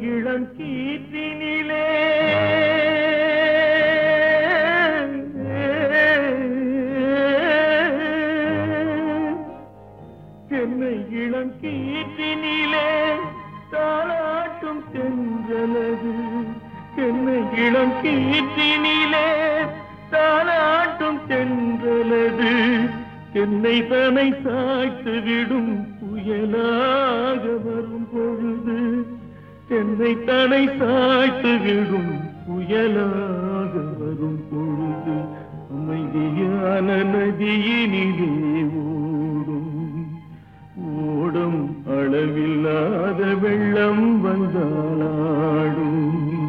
இளம் கீற்றினிலே என்னை இளம் கீற்றினிலே தாளாட்டும் தென்றலது என்னை இளம் கீற்றினிலே தாளாட்டும் தென்றலது என்னை தனை சாய்த்து விடும் புயலாக வரும் பொழுது என்னை தனை சாய்த்து விடும் புயலாக வரும் பொழுது அமைதியான நதியினிலே ஓடும் ஓடும் அளவில்லாத வெள்ளம் வந்தாளாடும்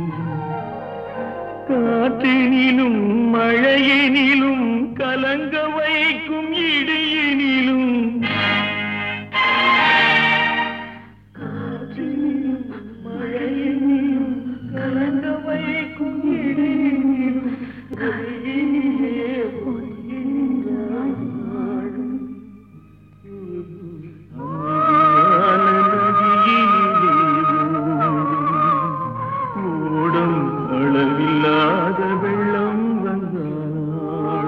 காற்றினிலும் மழையினிலும் கலங்க வைக்கும் இடியினிலும் காற்றினிலும் மழையினிலும் கலங்க வைக்கும் இடியினிலும் கையினிலே பொய்கின்றாய் நாடும். அமைதியான நதியினிலே ஓடும் ஓடும் அளவில்லாத வெள்ளம் வந்தாள்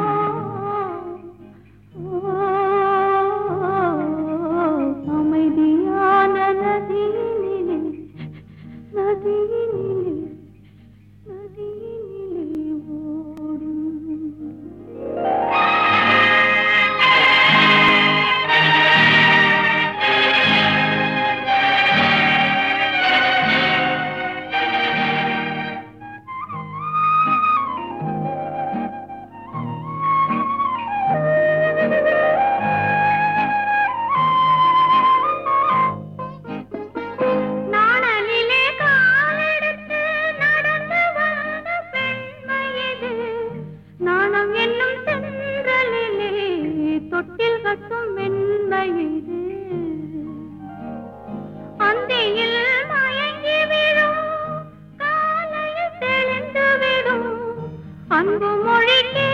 அமைதியான நதியினிலே நதியினிலே நதியினிலே ஓடும் நாணலிலே காலெடுத்து நடந்து வந்த பெண்மையது நாணம் என்னும் சென்றலிலே தொட்டில் கட்டும் மென்மையது அந்தியில் மயங்கி விடும் காலையில் தெளிந்து விடும் அன்பு மொழி